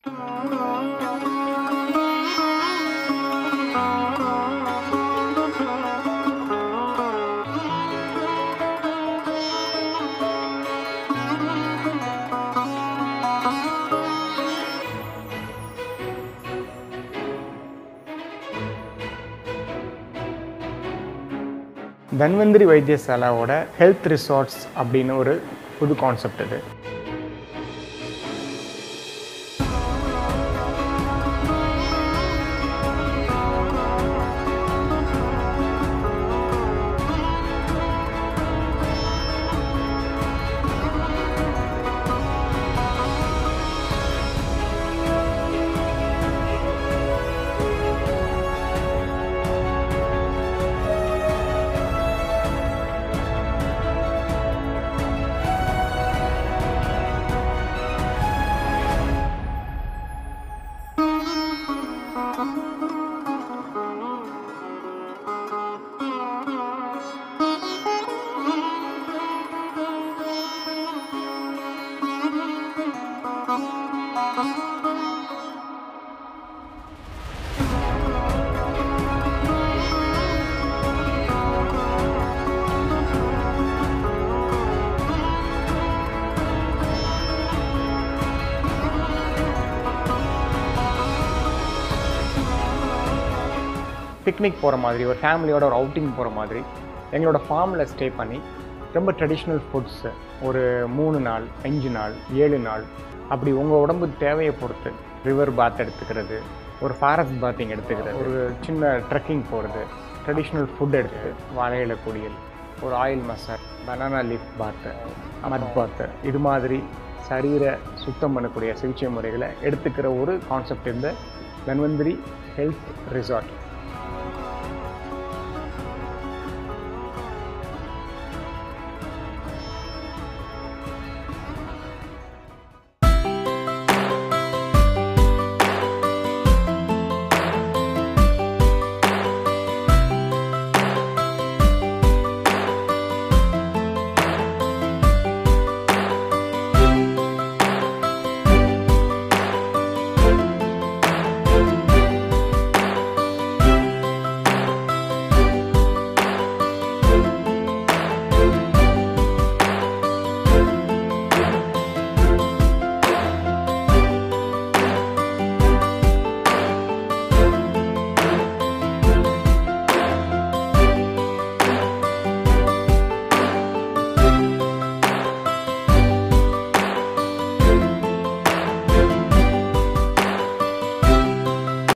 Dhanvantari வைத்தியசாலாவோட health resorts அப்படின்னு ஒரு புது கான்செப்ட் இது பிக்னிக் போகிற மாதிரி ஒரு ஃபேமிலியோட ஒரு அவுட்டிங் போகிற மாதிரி எங்களோட ஃபார்மில் ஸ்டே பண்ணி ரொம்ப ட்ரெடிஷ்னல் ஃபுட்ஸு ஒரு மூணு நாள் அஞ்சு நாள் ஏழு நாள் அப்படி உங்கள் உடம்பு தேவையை பொறுத்து ரிவர் பாத் எடுத்துக்கிறது ஒரு ஃபாரஸ்ட் பாத்திங் எடுத்துக்கிறது ஒரு சின்ன ட்ரெக்கிங் போகிறது ட்ரெடிஷ்னல் ஃபுட் எடுத்து வாழை இலை குடியல் ஒரு ஆயில் மசாஜ் பனானா லீஃப் பாத்து மட் பாத்து இது மாதிரி சரீரை சுத்தம் பண்ணக்கூடிய சிகிச்சை முறைகளை எடுத்துக்கிற ஒரு கான்செப்ட் இந்த தன்வந்திரி ஹெல்த் ரிசார்ட்